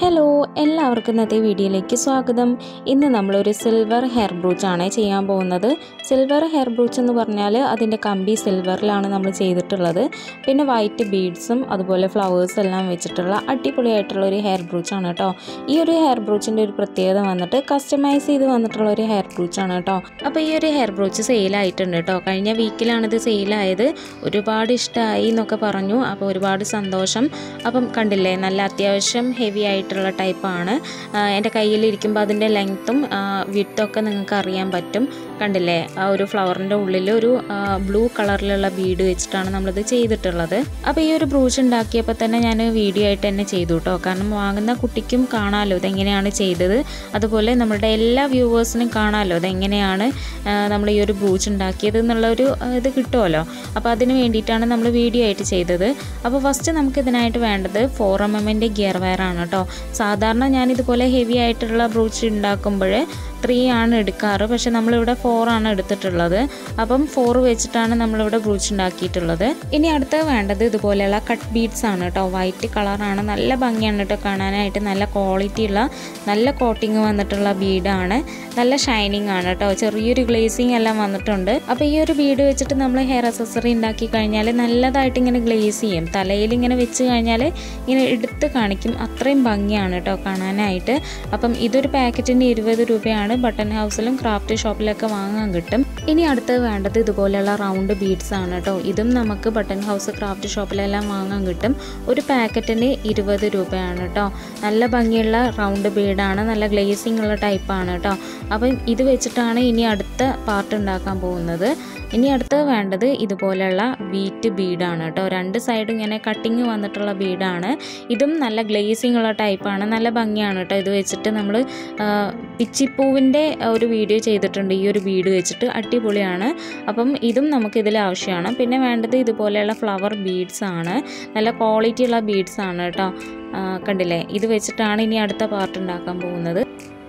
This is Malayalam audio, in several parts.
ഹലോ എല്ലാവർക്കും ഇന്നത്തെ വീഡിയോയിലേക്ക് സ്വാഗതം ഇന്ന് നമ്മളൊരു സിൽവർ ഹെയർ ബ്രൂച്ച് ആണ് ചെയ്യാൻ പോകുന്നത് സിൽവർ ഹെയർ ബ്രൂച്ച് എന്ന് പറഞ്ഞാൽ അതിൻ്റെ കമ്പി സിൽവറിലാണ് നമ്മൾ ചെയ്തിട്ടുള്ളത് പിന്നെ വൈറ്റ് ബീഡ്സും അതുപോലെ ഫ്ലവേഴ്സ് എല്ലാം വെച്ചിട്ടുള്ള അടിപൊളിയായിട്ടുള്ള ഒരു ഹെയർ ബ്രൂച്ചാണ് കേട്ടോ ഈ ഒരു ഹെയർ ബ്രൂച്ചിൻ്റെ ഒരു പ്രത്യേകത വന്നിട്ട് കസ്റ്റമൈസ് ചെയ്ത് വന്നിട്ടുള്ള ഒരു ഹെയർ ബ്രൂച്ചാണ് കേട്ടോ അപ്പോൾ ഈ ഒരു ഹെയർ ബ്രൂച്ച് സെയിലായിട്ടുണ്ട് കേട്ടോ കഴിഞ്ഞ വീക്കിലാണ് ഇത് സെയിലായത് ഒരുപാട് ഇഷ്ടമായി എന്നൊക്കെ പറഞ്ഞു അപ്പോൾ ഒരുപാട് സന്തോഷം അപ്പം കണ്ടില്ലേ നല്ല അത്യാവശ്യം ഹെവി ആയിട്ടുള്ള ടൈപ്പാണ് എൻ്റെ കയ്യിലിരിക്കുമ്പോൾ അതിൻ്റെ ലെങ്ത്തും വിത്തൊക്കെ നിങ്ങൾക്ക് അറിയാൻ പറ്റും കണ്ടില്ലേ ആ ഒരു ഫ്ലവറിൻ്റെ ഉള്ളിൽ ഒരു ബ്ലൂ കളറിലുള്ള ബീഡ് വെച്ചിട്ടാണ് നമ്മളിത് ചെയ്തിട്ടുള്ളത് അപ്പോൾ ഈ ഒരു ബ്രൂച്ച് ഉണ്ടാക്കിയപ്പോൾ തന്നെ ഞാൻ വീഡിയോ ആയിട്ട് തന്നെ ചെയ്തു കേട്ടോ കാരണം വാങ്ങുന്ന കുട്ടിക്കും കാണാമല്ലോ ഇതെങ്ങനെയാണ് ചെയ്തത് അതുപോലെ നമ്മുടെ എല്ലാ വ്യൂവേഴ്സിനും കാണാമല്ലോ ഇതെങ്ങനെയാണ് നമ്മൾ ഈ ഒരു ബ്രൂച്ച് ഉണ്ടാക്കിയത് എന്നുള്ളൊരു ഇത് കിട്ടുമല്ലോ അപ്പോൾ അതിന് വേണ്ടിയിട്ടാണ് നമ്മൾ വീഡിയോ ആയിട്ട് ചെയ്തത് അപ്പോൾ ഫസ്റ്റ് നമുക്ക് ഇതിനായിട്ട് വേണ്ടത് ഫോർ എം എമ്മിൻ്റെ ഗിയർ വയർ ആണ് കേട്ടോ സാധാരണ ഞാൻ ഇതുപോലെ ഹെവി ആയിട്ടുള്ള ബ്രൂച്ച് ഉണ്ടാക്കുമ്പോൾ ത്രീ ആണ് എടുക്കാറ് പക്ഷെ നമ്മളിവിടെ ഫോർ ആണ് എടുത്തിട്ടുള്ളത് അപ്പം ഫോർ വെച്ചിട്ടാണ് നമ്മളിവിടെ ബ്രൂച്ച് ഉണ്ടാക്കിയിട്ടുള്ളത് ഇനി അടുത്ത് വേണ്ടത് ഇതുപോലെയുള്ള കട്ട് ബീഡ്സ് ആണ് കേട്ടോ വൈറ്റ് കളറാണ് നല്ല ഭംഗിയാണ് കേട്ടോ കാണാനായിട്ട് നല്ല ക്വാളിറ്റി ഉള്ള നല്ല കോട്ടിങ് വന്നിട്ടുള്ള ബീഡാണ് നല്ല ഷൈനിങ് ആണ് കേട്ടോ ചെറിയൊരു ഗ്ലേസിങ് എല്ലാം വന്നിട്ടുണ്ട് അപ്പോൾ ഈ ഒരു ബീഡ് വെച്ചിട്ട് നമ്മൾ ഹെയർ അസസറി ഉണ്ടാക്കി കഴിഞ്ഞാൽ നല്ലതായിട്ട് ഇങ്ങനെ ഗ്ലേസ് ചെയ്യും തലയിൽ ഇങ്ങനെ വെച്ച് കഴിഞ്ഞാൽ ഇങ്ങനെ എടുത്ത് കാണിക്കും അത്രയും ഭംഗിയാണ് കേട്ടോ കാണാനായിട്ട് അപ്പം ഇതൊരു പാക്കറ്റിന് ഇരുപത് രൂപയാണ് ബട്ടൺ ഹൗസിലും ക്രാഫ്റ്റ് ഷോപ്പിലൊക്കെ വാങ്ങാൻ കിട്ടും ഇനി അടുത്തത് വേണ്ടത് ഇതുപോലെയുള്ള റൗണ്ട് ബീഡ്സ് ആണ് കേട്ടോ ഇതും നമുക്ക് ബട്ടൺ ഹൗസ് ക്രാഫ്റ്റ് ഷോപ്പിലെല്ലാം വാങ്ങാൻ കിട്ടും ഒരു പാക്കറ്റിന് ഇരുപത് രൂപയാണ് കേട്ടോ നല്ല ഭംഗിയുള്ള റൗണ്ട് ബീഡാണ് നല്ല ഗ്ലേസിംഗ് ഉള്ള ടൈപ്പാണ് കേട്ടോ അപ്പം ഇത് വെച്ചിട്ടാണ് ഇനി അടുത്ത പാർട്ട് ഉണ്ടാക്കാൻ പോകുന്നത് ഇനി അടുത്ത് വേണ്ടത് ഇതുപോലെയുള്ള വീറ്റ് ബീഡാണ് കേട്ടോ രണ്ട് സൈഡും ഇങ്ങനെ കട്ടിങ് വന്നിട്ടുള്ള ബീഡാണ് ഇതും നല്ല ഗ്ലേസിംഗ് ഉള്ള ടൈപ്പാണ് നല്ല ഭംഗിയാണ് കേട്ടോ ഇത് വെച്ചിട്ട് നമ്മൾ പിച്ചിപ്പൂവിൻ്റെ ഒരു വീഡിയോ ചെയ്തിട്ടുണ്ട് ഈ ഒരു ബീഡ് വെച്ചിട്ട് അടിപൊളിയാണ് അപ്പം ഇതും നമുക്ക് ഇതിൽ ആവശ്യമാണ് പിന്നെ വേണ്ടത് ഇതുപോലെയുള്ള ഫ്ലവർ ബീഡ്സ് ആണ് നല്ല ക്വാളിറ്റി ഉള്ള ബീഡ്സ് ആണ് കേട്ടോ കണ്ടില്ലേ ഇത് വെച്ചിട്ടാണ് ഇനി അടുത്ത പാർട്ട് ഉണ്ടാക്കാൻ പോകുന്നത്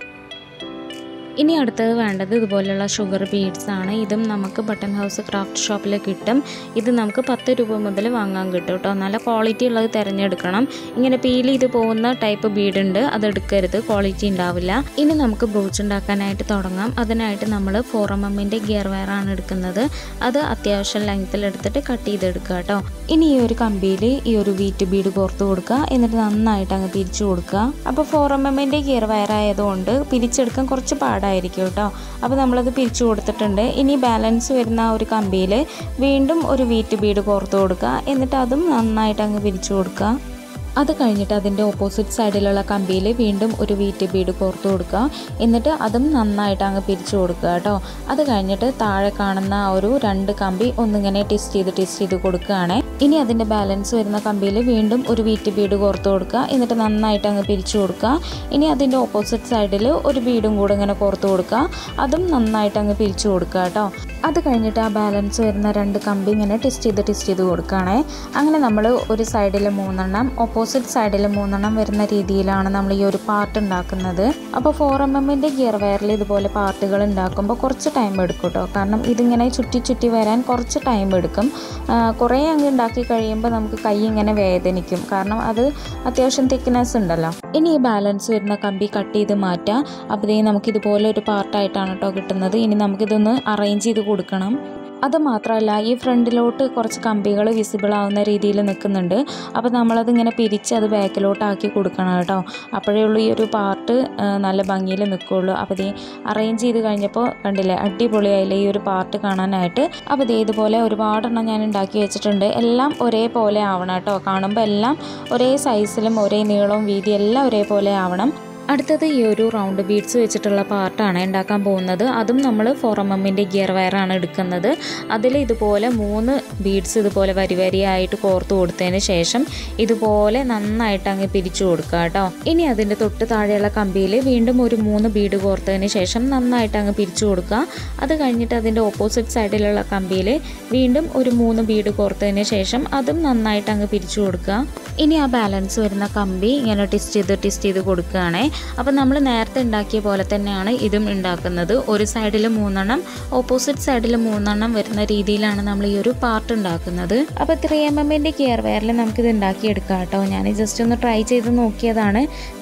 ഇനി അടുത്തത് വേണ്ടത് ഇതുപോലെയുള്ള ഷുഗർ ബീഡ്സ് ആണ് ഇതും നമുക്ക് ബട്ടൺ ഹൗസ് ക്രാഫ്റ്റ് ഷോപ്പിൽ കിട്ടും ഇത് നമുക്ക് പത്ത് രൂപ മുതൽ വാങ്ങാൻ കിട്ടും കേട്ടോ നല്ല ക്വാളിറ്റി ഉള്ളത് തിരഞ്ഞെടുക്കണം ഇങ്ങനെ പീൽ ചെയ്ത് പോകുന്ന ടൈപ്പ് ബീഡ് ഉണ്ട് അത് എടുക്കരുത് ക്വാളിറ്റി ഉണ്ടാവില്ല ഇനി നമുക്ക് ബ്രൂച്ച് ഉണ്ടാക്കാനായിട്ട് തുടങ്ങാം അതിനായിട്ട് നമ്മൾ ഫോർ എം എമ്മിൻ്റെ ഗിയർ വയറാണ് എടുക്കുന്നത് അത് അത്യാവശ്യം ലെങ്ത്തിൽ എടുത്തിട്ട് കട്ട് ചെയ്തെടുക്കുക കേട്ടോ ഇനി ഈ ഒരു കമ്പിയിൽ ഈ ഒരു വീറ്റ് ബീഡ് കോർത്ത് കൊടുക്കുക എന്നിട്ട് നന്നായിട്ട് അങ്ങ് പിരിച്ചു കൊടുക്കുക അപ്പോൾ ഫോർ എം എമ്മിൻ്റെ ഗിയർ വയറായതുകൊണ്ട് പിരിച്ചെടുക്കാൻ കുറച്ച് പാടാണ് പാടായിരിക്കും കേട്ടോ അപ്പോൾ നമ്മളത് പിരിച്ചു കൊടുത്തിട്ടുണ്ട് ഇനി ബാലൻസ് വരുന്ന ആ ഒരു കമ്പിയിൽ വീണ്ടും ഒരു വീറ്റ് ബീഡ് കോർത്ത് കൊടുക്കുക എന്നിട്ട് അതും നന്നായിട്ട് അങ്ങ് പിരിച്ചു കൊടുക്കുക അത് കഴിഞ്ഞിട്ട് അതിൻ്റെ ഓപ്പോസിറ്റ് സൈഡിലുള്ള കമ്പിയിൽ വീണ്ടും ഒരു വീറ്റ് ബീഡ് കോർത്ത് കൊടുക്കുക എന്നിട്ട് അതും നന്നായിട്ട് അങ്ങ് പിരിച്ചു കൊടുക്കുക കേട്ടോ അത് കഴിഞ്ഞിട്ട് താഴെ കാണുന്ന ആ ഒരു രണ്ട് കമ്പി ഒന്നിങ്ങനെ ടെസ്റ്റ് ചെയ്ത് ടെസ്റ്റ് ചെയ്ത് കൊടുക്കുകയാണ് ഇനി അതിൻ്റെ ബാലൻസ് വരുന്ന കമ്പിയിൽ വീണ്ടും ഒരു വീറ്റ് ബീഡ് കോർത്ത് കൊടുക്കുക എന്നിട്ട് നന്നായിട്ട് അങ്ങ് പിരിച്ചു കൊടുക്കുക ഇനി അതിൻ്റെ ഓപ്പോസിറ്റ് സൈഡിൽ ഒരു ബീഡും കൂടെ ഇങ്ങനെ കോർത്ത് കൊടുക്കുക അതും നന്നായിട്ട് അങ്ങ് പിരിച്ചു കൊടുക്കുക കേട്ടോ അത് കഴിഞ്ഞിട്ട് ആ ബാലൻസ് വരുന്ന രണ്ട് കമ്പി ഇങ്ങനെ ടെസ്റ്റ് ചെയ്ത് ടെസ്റ്റ് ചെയ്ത് കൊടുക്കുകയാണേ അങ്ങനെ നമ്മൾ ഒരു സൈഡിൽ മൂന്നെണ്ണം ഓപ്പോസിറ്റ് സൈഡിൽ മൂന്നെണ്ണം വരുന്ന രീതിയിലാണ് നമ്മൾ ഈ ഒരു പാർട്ട് ഉണ്ടാക്കുന്നത് അപ്പോൾ ഫോർ എം എമ്മിൻ്റെ ഗിയർ വയറിൽ ഇതുപോലെ പാർട്ടുകൾ ഉണ്ടാക്കുമ്പോൾ കുറച്ച് ടൈം എടുക്കും കേട്ടോ കാരണം ഇതിങ്ങനെ ചുറ്റി ചുറ്റി വരാൻ കുറച്ച് ടൈം എടുക്കും കുറേ അങ്ങ് ഉണ്ടാക്കി കഴിയുമ്പോൾ നമുക്ക് കൈ ഇങ്ങനെ വേദനിക്കും കാരണം അത് അത്യാവശ്യം തിക്നെസ് ഉണ്ടല്ലോ ഇനി ഈ ബാലൻസ് വരുന്ന കമ്പി കട്ട് ചെയ്ത് മാറ്റാം അപ്പോൾ നമുക്ക് ഇതുപോലെ ഒരു പാർട്ടായിട്ടാണ് കേട്ടോ കിട്ടുന്നത് ഇനി നമുക്കിതൊന്ന് അറേഞ്ച് ചെയ്ത് കൊടുക്കണം അത് മാത്രമല്ല ഈ ഫ്രണ്ടിലോട്ട് കുറച്ച് കമ്പികൾ വിസിബിൾ ആവുന്ന രീതിയിൽ നിൽക്കുന്നുണ്ട് അപ്പോൾ നമ്മളത് ഇങ്ങനെ പിരിച്ച് അത് ബാക്കിലോട്ടാക്കി കൊടുക്കണം കേട്ടോ അപ്പോഴേ ഉള്ളൂ ഈ ഒരു പാർട്ട് നല്ല ഭംഗിയിൽ നിൽക്കുകയുള്ളൂ അപ്പോൾ ഇതേ അറേഞ്ച് ചെയ്ത് കഴിഞ്ഞപ്പോൾ കണ്ടില്ലേ അടിപൊളിയായില്ലേ ഈ ഒരു പാർട്ട് കാണാനായിട്ട് അപ്പോൾ ഇതേ ഇതുപോലെ ഒരുപാടെണ്ണം ഞാൻ ഉണ്ടാക്കി വെച്ചിട്ടുണ്ട് എല്ലാം ഒരേപോലെ ആവണം കേട്ടോ കാണുമ്പോൾ എല്ലാം ഒരേ സൈസിലും ഒരേ നീളവും വീതി എല്ലാം ഒരേപോലെ ആവണം അടുത്തത് ഈ ഒരു റൗണ്ട് ബീഡ്സ് വെച്ചിട്ടുള്ള പാർട്ടാണ് ഉണ്ടാക്കാൻ പോകുന്നത് അതും നമ്മൾ ഫോർ എം എമ്മിൻ്റെ ഗിയർ വയറാണ് എടുക്കുന്നത് അതിൽ ഇതുപോലെ മൂന്ന് ബീഡ്സ് ഇതുപോലെ വരി വരിയായിട്ട് കോർത്ത് കൊടുത്തതിന് ശേഷം ഇതുപോലെ നന്നായിട്ട് അങ്ങ് പിരിച്ചു കൊടുക്കുക കേട്ടോ ഇനി അതിൻ്റെ തൊട്ട് താഴെയുള്ള കമ്പിയിൽ വീണ്ടും ഒരു മൂന്ന് ബീഡ് കോർത്തതിന് ശേഷം നന്നായിട്ട് അങ്ങ് പിരിച്ചു കൊടുക്കുക അത് കഴിഞ്ഞിട്ട് അതിൻ്റെ ഓപ്പോസിറ്റ് സൈഡിലുള്ള കമ്പിയിൽ വീണ്ടും ഒരു മൂന്ന് ബീഡ് കോർത്തതിന് ശേഷം അതും നന്നായിട്ട് അങ്ങ് പിരിച്ചു കൊടുക്കുക ഇനി ആ ബാലൻസ് വരുന്ന കമ്പി ഇങ്ങനെ ടെസ്റ്റ് ചെയ്ത് ടെസ്റ്റ് ചെയ്ത് കൊടുക്കുകയാണേ അപ്പോൾ നമ്മൾ നേരത്തെ ഉണ്ടാക്കിയ പോലെ തന്നെയാണ് ഇതും ഉണ്ടാക്കുന്നത് ഒരു സൈഡിൽ മൂന്നെണ്ണം ഓപ്പോസിറ്റ് സൈഡിൽ മൂന്നെണ്ണം വരുന്ന രീതിയിലാണ് നമ്മൾ ഈ ഒരു പാർട്ട് ഉണ്ടാക്കുന്നത് അപ്പോൾ ത്രീ എം എമ്മിൻ്റെ ഗിയർ വെയറിൽ നമുക്കിത് ഉണ്ടാക്കിയെടുക്കാം കേട്ടോ ഞാൻ ജസ്റ്റ് ഒന്ന് ട്രൈ ചെയ്ത് നോക്കിയതാണ്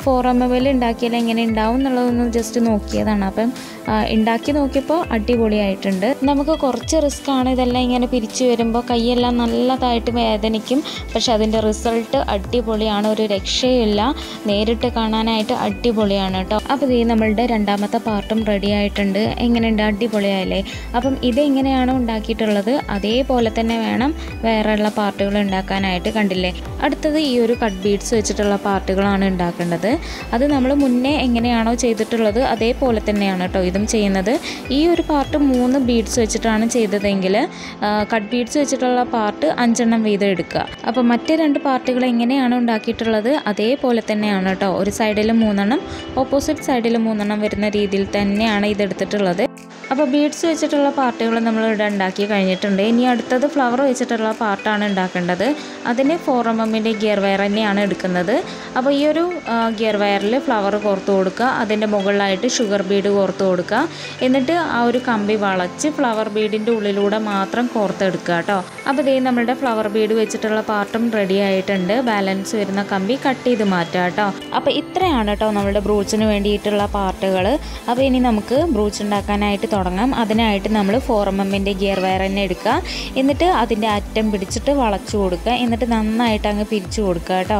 ഫോർ എം എൽ ഉണ്ടാക്കിയാൽ എങ്ങനെ ഉണ്ടാവും എന്നുള്ളതൊന്ന് ജസ്റ്റ് നോക്കിയതാണ് അപ്പം ആ, ഉണ്ടാക്കി നോക്കിയപ്പോൾ അടിപൊളിയായിട്ടുണ്ട് നമുക്ക് കുറച്ച് റിസ്ക് ആണ് ഇതെല്ലാം ഇങ്ങനെ പിരിച്ചു വരുമ്പോൾ കൈയെല്ലാം നല്ലതായിട്ട് വേദനിക്കും പക്ഷെ അതിൻ്റെ റിസൾട്ട് അടിപൊളിയാണ് ഒരു രക്ഷയില്ല നേരിട്ട് കാണാനായിട്ട് അടിപൊളിയാണ് കേട്ടോ അപ്പോൾ ഈ നമ്മളുടെ രണ്ടാമത്തെ പാർട്ടും റെഡി ആയിട്ടുണ്ട് എങ്ങനെയുണ്ട് അടിപൊളിയായല്ലേ അപ്പം ഇത് എങ്ങനെയാണോ ഉണ്ടാക്കിയിട്ടുള്ളത് അതേപോലെ തന്നെ വേണം വേറെയുള്ള പാർട്ടുകൾ ഉണ്ടാക്കാനായിട്ട് കണ്ടില്ലേ അടുത്തത് ഈ ഒരു കട്ട് ബീഡ്സ് വെച്ചിട്ടുള്ള പാർട്ടുകളാണ് ഉണ്ടാക്കേണ്ടത് അത് നമ്മൾ മുന്നേ എങ്ങനെയാണോ ചെയ്തിട്ടുള്ളത് അതേപോലെ തന്നെയാണ് കേട്ടോ ഇതും ചെയ്യുന്നത് ഈ ഒരു പാർട്ട് മൂന്ന് ബീഡ്സ് വെച്ചിട്ടാണ് ചെയ്തതെങ്കിൽ കട്ട് ബീഡ്സ് വെച്ചിട്ടുള്ള പാർട്ട് അഞ്ചെണ്ണം വീതം എടുക്കുക അപ്പോൾ മറ്റേ രണ്ട് പാർട്ടുകൾ എങ്ങനെയാണ് ഉണ്ടാക്കിയിട്ടുള്ളത് അതേപോലെ തന്നെയാണ് കേട്ടോ ഒരു സൈഡിൽ മൂന്നെണ്ണം ഓപ്പോസിറ്റ് സൈഡിൽ മൂന്നെണ്ണം വരുന്ന രീതിയിൽ തന്നെയാണ് ഇതെടുത്തിട്ടുള്ളത് അപ്പോൾ ബീഡ്സ് വെച്ചിട്ടുള്ള പാർട്ടുകൾ നമ്മൾ ഇവിടെ ഉണ്ടാക്കി കഴിഞ്ഞിട്ടുണ്ട് ഇനി അടുത്തത് ഫ്ലവർ വെച്ചിട്ടുള്ള പാർട്ടാണ് ഉണ്ടാക്കേണ്ടത് അതിന് ഫോർ എം എമ്മിൻ്റെ ഗിയർ വയർ തന്നെയാണ് എടുക്കുന്നത് അപ്പോൾ ഈ ഒരു ഗിയർ വയറിൽ ഫ്ലവർ കോർത്ത് കൊടുക്കുക അതിൻ്റെ മുകളിലായിട്ട് ഷുഗർ ബീഡ് കോർത്ത് കൊടുക്കുക എന്നിട്ട് ആ ഒരു കമ്പി വളച്ച് ഫ്ലവർ ബീഡിൻ്റെ ഉള്ളിലൂടെ മാത്രം കോർത്തെടുക്കുക കേട്ടോ അപ്പോൾ ഇതേ നമ്മുടെ ഫ്ലവർ ബീഡ് വെച്ചിട്ടുള്ള പാർട്ടും റെഡി ആയിട്ടുണ്ട് ബാലൻസ് വരുന്ന കമ്പി കട്ട് ചെയ്ത് മാറ്റുക കേട്ടോ അപ്പോൾ ഇത്രയാണ് കേട്ടോ നമ്മുടെ ബ്രൂച്ചിന് വേണ്ടിയിട്ടുള്ള പാർട്ടുകൾ അപ്പോൾ ഇനി നമുക്ക് ബ്രൂച്ച് ഉണ്ടാക്കാനായിട്ട് തുടങ്ങാം അതിനായിട്ട് നമ്മൾ ഫോർ എം എമ്മിൻ്റെ ഗിയർ വയർ തന്നെ എടുക്കുക എന്നിട്ട് അതിൻ്റെ അറ്റം പിടിച്ചിട്ട് വളച്ചു കൊടുക്കുക എന്നിട്ട് നന്നായിട്ട് അങ്ങ് പിരിച്ചു കൊടുക്കുക കേട്ടോ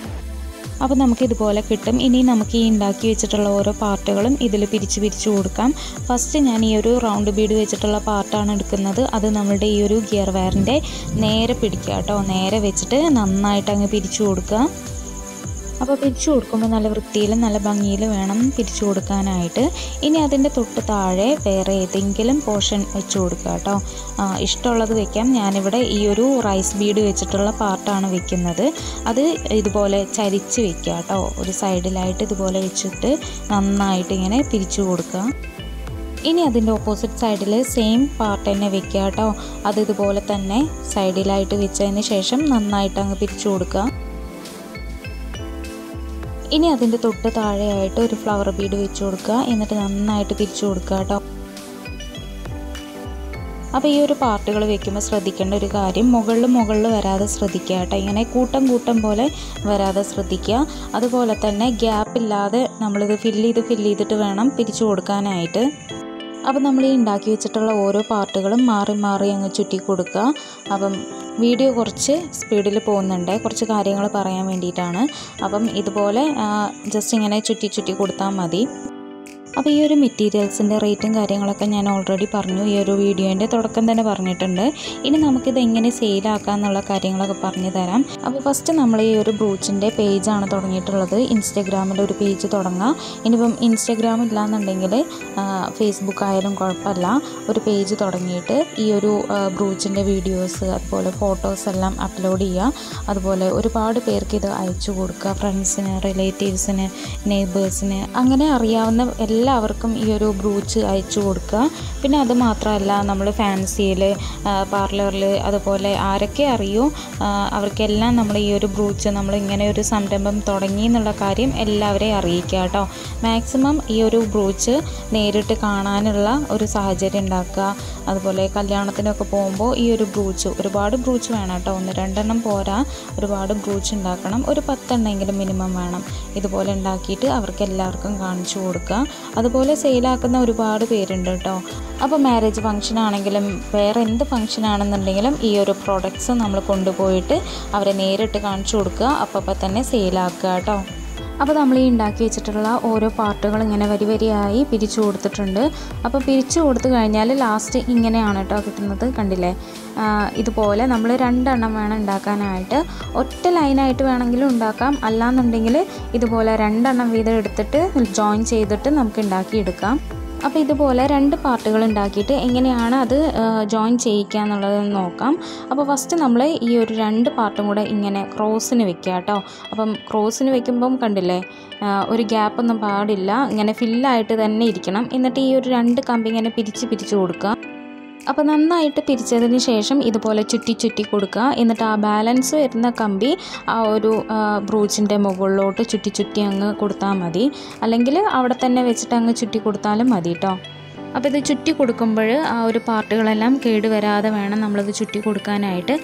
അപ്പോൾ നമുക്ക് ഇതുപോലെ കിട്ടും ഇനി നമുക്ക് ഈ ഉണ്ടാക്കി വെച്ചിട്ടുള്ള ഓരോ പാർട്ടുകളും ഇതിൽ പിരിച്ച് പിരിച്ച് കൊടുക്കാം ഫസ്റ്റ് ഞാൻ ഈ ഒരു റൗണ്ട് ബീഡ് വെച്ചിട്ടുള്ള പാർട്ടാണ് എടുക്കുന്നത് അത് നമ്മളുടെ ഈ ഒരു ഗിയർ വയറിൻ്റെ നേരെ പിടിക്കുക കേട്ടോ നേരെ വെച്ചിട്ട് നന്നായിട്ട് അങ്ങ് പിരിച്ചു കൊടുക്കുക അപ്പോൾ പിരിച്ചു കൊടുക്കുമ്പോൾ നല്ല വൃത്തിയിലും നല്ല ഭംഗിയിലും വേണം പിരിച്ചു കൊടുക്കാനായിട്ട് ഇനി അതിൻ്റെ തൊട്ട് താഴെ വേറെ ഏതെങ്കിലും പോർഷൻ വെച്ച് കൊടുക്കുക കേട്ടോ ആ, ഇഷ്ടമുള്ളത് വെക്കാം ഞാനിവിടെ ഈ ഒരു റൈസ് ബീഡ് വെച്ചിട്ടുള്ള പാർട്ടാണ് വെക്കുന്നത് അത് ഇതുപോലെ ചരിച്ച് വെക്കുക കേട്ടോ ഒരു സൈഡിലായിട്ട് ഇതുപോലെ വെച്ചിട്ട് നന്നായിട്ട് ഇങ്ങനെ പിരിച്ചു കൊടുക്കുക ഇനി അതിൻ്റെ ഓപ്പോസിറ്റ് സൈഡിൽ സെയിം പാർട്ട് തന്നെ വെക്കുക കേട്ടോ അത് ഇതുപോലെ തന്നെ സൈഡിലായിട്ട് വെച്ചതിന് ശേഷം നന്നായിട്ട് അങ്ങ് പിരിച്ചു കൊടുക്കുക ഇനി അതിൻ്റെ തൊട്ട് താഴെയായിട്ട് ഒരു ഫ്ലവർ ബീഡ് വെച്ച് കൊടുക്കുക എന്നിട്ട് നന്നായിട്ട് പിരിച്ചു കൊടുക്കുക കേട്ടോ അപ്പോൾ ഈ ഒരു പാർട്ടുകൾ വെക്കുമ്പോൾ ശ്രദ്ധിക്കേണ്ട ഒരു കാര്യം മുകളിൽ മുകളിൽ വരാതെ ശ്രദ്ധിക്കുക കേട്ടോ ഇങ്ങനെ കൂട്ടം കൂട്ടം പോലെ വരാതെ ശ്രദ്ധിക്കുക അതുപോലെ തന്നെ ഗ്യാപ്പ് ഇല്ലാതെ നമ്മളിത് ഫില്ല് ചെയ്ത് ഫില്ല് ചെയ്തിട്ട് വേണം പിരിച്ചു കൊടുക്കാനായിട്ട് അപ്പോൾ നമ്മൾ ഈ ഉണ്ടാക്കി വെച്ചിട്ടുള്ള ഓരോ പാർട്ടുകളും മാറി മാറി അങ്ങ് ചുറ്റി കൊടുക്കുക അപ്പം വീഡിയോ കുറച്ച് സ്പീഡിൽ പോകുന്നുണ്ട് കുറച്ച് കാര്യങ്ങൾ പറയാൻ വേണ്ടിയിട്ടാണ് അപ്പം ഇതുപോലെ ജസ്റ്റ് ഇങ്ങനെ ചുറ്റി ചുറ്റി കൊടുത്താൽ മതി അപ്പോൾ ഈ ഒരു മെറ്റീരിയൽസിൻ്റെ റേറ്റും കാര്യങ്ങളൊക്കെ ഞാൻ ഓൾറെഡി പറഞ്ഞു ഈ ഒരു വീഡിയോൻ്റെ തുടക്കം തന്നെ പറഞ്ഞിട്ടുണ്ട് ഇനി നമുക്കിത് എങ്ങനെ സെയിലാക്കാം എന്നുള്ള കാര്യങ്ങളൊക്കെ പറഞ്ഞു തരാം അപ്പോൾ ഫസ്റ്റ് നമ്മൾ ഈ ഒരു ബ്രൂച്ചിൻ്റെ പേജാണ് തുടങ്ങിയിട്ടുള്ളത് ഇൻസ്റ്റഗ്രാമിൽ ഒരു പേജ് തുടങ്ങാം ഇനിയിപ്പം ഇൻസ്റ്റഗ്രാം ഇല്ലാന്നുണ്ടെങ്കിൽ ഫേസ്ബുക്ക് ആയാലും കുഴപ്പമില്ല ഒരു പേജ് തുടങ്ങിയിട്ട് ഈ ഒരു ബ്രൂച്ചിൻ്റെ വീഡിയോസ് അതുപോലെ ഫോട്ടോസ് എല്ലാം അപ്ലോഡ് ചെയ്യുക അതുപോലെ ഒരുപാട് പേർക്ക് ഇത് അയച്ചു കൊടുക്കുക ഫ്രണ്ട്സിന് റിലേറ്റീവ്സിന് നെയ്ബേഴ്സിന് അങ്ങനെ അറിയാവുന്ന എല്ലാവർക്കും ഈ ഒരു ബ്രൂച്ച് അയച്ചു കൊടുക്കുക പിന്നെ അത് മാത്രമല്ല നമ്മൾ ഫാൻസിയിൽ പാർലറിൽ അതുപോലെ ആരൊക്കെ അറിയോ ആ, അവർക്കെല്ലാം നമ്മൾ ഈ ഒരു ബ്രൂച്ച് നമ്മൾ ഇങ്ങനെ ഒരു സംരംഭം തുടങ്ങി എന്നുള്ള കാര്യം എല്ലാവരെയും അറിയിക്കുക കേട്ടോ മാക്സിമം ഈ ഒരു ബ്രൂച്ച് നേരിട്ട് കാണാനുള്ള ഒരു സാഹചര്യം ഉണ്ടാക്കുക അതുപോലെ കല്യാണത്തിനൊക്കെ പോകുമ്പോൾ ഈ ഒരു ബ്രൂച്ച് ഒരുപാട് ബ്രൂച്ച് വേണം കേട്ടോ ഒന്ന് രണ്ടെണ്ണം പോരാ ഒരുപാട് ബ്രൂച്ച് ഉണ്ടാക്കണം ഒരു പത്തെണ്ണമെങ്കിലും മിനിമം വേണം ഇതുപോലെ ഉണ്ടാക്കിയിട്ട് അവർക്ക് എല്ലാവർക്കും കാണിച്ചു കൊടുക്കുക അതുപോലെ സെയിലാക്കുന്ന ഒരുപാട് പേരുണ്ട് കേട്ടോ അപ്പോൾ മാരേജ് ഫംഗ്ഷൻ ആണെങ്കിലും വേറെ എന്ത് ഫംഗ്ഷൻ ആണെന്നുണ്ടെങ്കിലും ഈ ഒരു പ്രോഡക്റ്റ്സ് നമ്മൾ കൊണ്ടുപോയിട്ട് അവരെ നേരിട്ട് കാണിച്ചു കൊടുക്കുക അപ്പോൾ തന്നെ സെയിലാക്കുക കേട്ടോ അപ്പോൾ നമ്മൾ ഈ ഉണ്ടാക്കി വെച്ചിട്ടുള്ള ഓരോ പാർട്ടുകൾ ഇങ്ങനെ വരി വരിയായി പിരിച്ചു കൊടുത്തിട്ടുണ്ട് അപ്പോൾ പിരിച്ചു കൊടുത്തു കഴിഞ്ഞാൽ ലാസ്റ്റ് ഇങ്ങനെയാണ് കേട്ടോ കിട്ടുന്നത് കണ്ടില്ലേ ആ, ഇതുപോലെ നമ്മൾ രണ്ടെണ്ണം വേണം ഉണ്ടാക്കാനായിട്ട് ഒറ്റ ലൈനായിട്ട് വേണമെങ്കിലും ഉണ്ടാക്കാം അല്ലാന്നുണ്ടെങ്കിൽ ഇതുപോലെ രണ്ടെണ്ണം വീതം എടുത്തിട്ട് ജോയിൻ ചെയ്തിട്ട് നമുക്ക് ഉണ്ടാക്കിയെടുക്കാം അപ്പോൾ ഇതുപോലെ രണ്ട് പാർട്ടുകൾ ഉണ്ടാക്കിയിട്ട് എങ്ങനെയാണ് അത് ജോയിൻ ചെയ്യിക്കുക എന്നുള്ളത് നോക്കാം അപ്പോൾ ഫസ്റ്റ് നമ്മൾ ഈ ഒരു രണ്ട് പാർട്ടും കൂടെ ഇങ്ങനെ ക്രോസിന് വെക്കുക കേട്ടോ അപ്പം ക്രോസിന് വെക്കുമ്പം കണ്ടില്ലേ ആ, ഒരു ഗ്യാപ്പൊന്നും പാടില്ല ഇങ്ങനെ ഫില്ലായിട്ട് തന്നെ ഇരിക്കണം എന്നിട്ട് ഈ ഒരു രണ്ട് കമ്പി ഇങ്ങനെ പിരിച്ച് പിരിച്ച് കൊടുക്കുക അപ്പോൾ നന്നായിട്ട് പിരിച്ചതിന് ശേഷം ഇതുപോലെ ചുറ്റി ചുറ്റി കൊടുക്കുക എന്നിട്ട് ആ ബാലൻസ് വരുന്ന കമ്പി ആ ഒരു ബ്രൂച്ചിൻ്റെ മുകളിലോട്ട് ചുറ്റി ചുറ്റി അങ്ങ് കൊടുത്താൽ മതി അല്ലെങ്കിൽ അവിടെ തന്നെ വെച്ചിട്ട് അങ്ങ് ചുറ്റി കൊടുത്താലും മതി കേട്ടോ അപ്പോൾ ഇത് ചുറ്റി കൊടുക്കുമ്പോൾ ആ ഒരു പാർട്ടുകളെല്ലാം കേട് വരാതെ വേണം നമ്മളത് ചുറ്റി കൊടുക്കാനായിട്ട്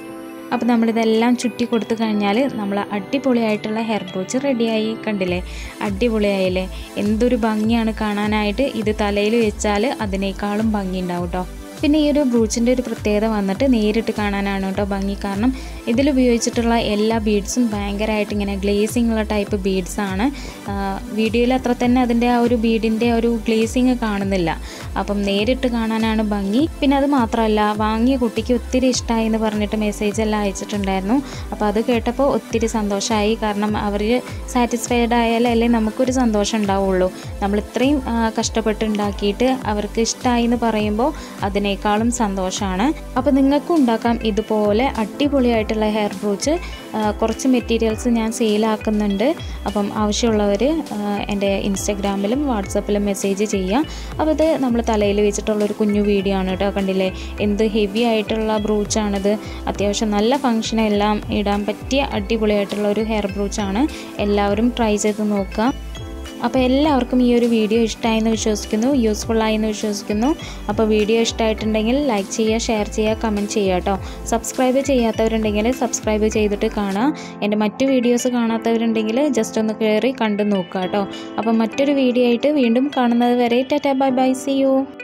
അപ്പോൾ നമ്മളിതെല്ലാം ചുറ്റി കൊടുത്തു കഴിഞ്ഞാൽ നമ്മൾ അടിപൊളിയായിട്ടുള്ള ഹെയർ ബ്രോച്ച് റെഡിയായി കണ്ടില്ലേ അടിപൊളിയായില്ലേ എന്തൊരു ഭംഗിയാണ് കാണാനായിട്ട് ഇത് തലയിൽ വെച്ചാൽ അതിനേക്കാളും ഭംഗി ഉണ്ടാവും കേട്ടോ പിന്നെ ഈ ഒരു ബ്രൂച്ചിൻ്റെ ഒരു പ്രത്യേകത വന്നിട്ട് നേരിട്ട് കാണാനാണ് കേട്ടോ ഭംഗി കാരണം ഇതിൽ ഉപയോഗിച്ചിട്ടുള്ള എല്ലാ ബീഡ്സും ഭയങ്കരമായിട്ട് ഇങ്ങനെ ഗ്ലേസിംഗ് ഉള്ള ടൈപ്പ് ബീഡ്സാണ് വീഡിയോയിൽ അത്ര തന്നെ അതിൻ്റെ ആ ഒരു ബീഡിൻ്റെ ഒരു ഗ്ലേസിങ് കാണുന്നില്ല അപ്പം നേരിട്ട് കാണാനാണ് ഭംഗി പിന്നെ അത് മാത്രമല്ല വാങ്ങിയ കുട്ടിക്ക് ഒത്തിരി ഇഷ്ടമായി എന്ന് പറഞ്ഞിട്ട് മെസ്സേജ് എല്ലാം അയച്ചിട്ടുണ്ടായിരുന്നു അപ്പോൾ അത് കേട്ടപ്പോൾ ഒത്തിരി സന്തോഷമായി കാരണം അവർ സാറ്റിസ്ഫൈഡ് ആയാലല്ലേ നമുക്കൊരു സന്തോഷം ഉണ്ടാവുള്ളൂ നമ്മൾ ഇത്രയും ആ, കഷ്ടപ്പെട്ട് ഉണ്ടാക്കിയിട്ട് അവർക്ക് ഇഷ്ടമായി എന്ന് പറയുമ്പോൾ അതിനേക്കാളും സന്തോഷമാണ് അപ്പോൾ നിങ്ങൾക്കും ഉണ്ടാക്കാം ഇതുപോലെ അടിപൊളിയായിട്ടുള്ള ഹെയർ ബ്രൂച്ച് കുറച്ച് മെറ്റീരിയൽസ് ഞാൻ സെയിലാക്കുന്നുണ്ട് അപ്പം ആവശ്യമുള്ളവർ എൻ്റെ ഇൻസ്റ്റഗ്രാമിലും വാട്സപ്പിലും മെസ്സേജ് ചെയ്യുക അപ്പോൾ ഇത് നമ്മൾ തലയിൽ വെച്ചിട്ടുള്ളൊരു കുഞ്ഞു വീഡിയോ ആണ് കേട്ടോ കണ്ടില്ലേ എന്ത് ഹെവി ആയിട്ടുള്ള ബ്രൂച്ചാണിത് അത്യാവശ്യം നല്ല ഫങ്ഷൻ എല്ലാം ഇടാൻ പറ്റിയ അടിപൊളിയായിട്ടുള്ള ഒരു ഹെയർ ബ്രൂച്ചാണ് എല്ലാവരും ട്രൈ ചെയ്ത് നോക്കുക അപ്പോൾ എല്ലാവർക്കും ഈ ഒരു വീഡിയോ ഇഷ്ടമായി എന്ന് വിശ്വസിക്കുന്നു യൂസ്ഫുൾ ആയി എന്ന് വിശ്വസിക്കുന്നു അപ്പോൾ വീഡിയോ ഇഷ്ടമായിട്ടുണ്ടെങ്കിൽ ലൈക്ക് ചെയ്യുക ഷെയർ ചെയ്യുക കമൻറ്റ് ചെയ്യുക കേട്ടോ സബ്സ്ക്രൈബ് ചെയ്യാത്തവരുണ്ടെങ്കിൽ സബ്സ്ക്രൈബ് ചെയ്തിട്ട് കാണുക എൻ്റെ മറ്റു വീഡിയോസ് കാണാത്തവരുണ്ടെങ്കിൽ ജസ്റ്റ് ഒന്ന് കയറി കണ്ടു നോക്കുക കേട്ടോ അപ്പോൾ മറ്റൊരു വീഡിയോ ആയിട്ട് വീണ്ടും കാണുന്നത് വരെ tata bye bye see U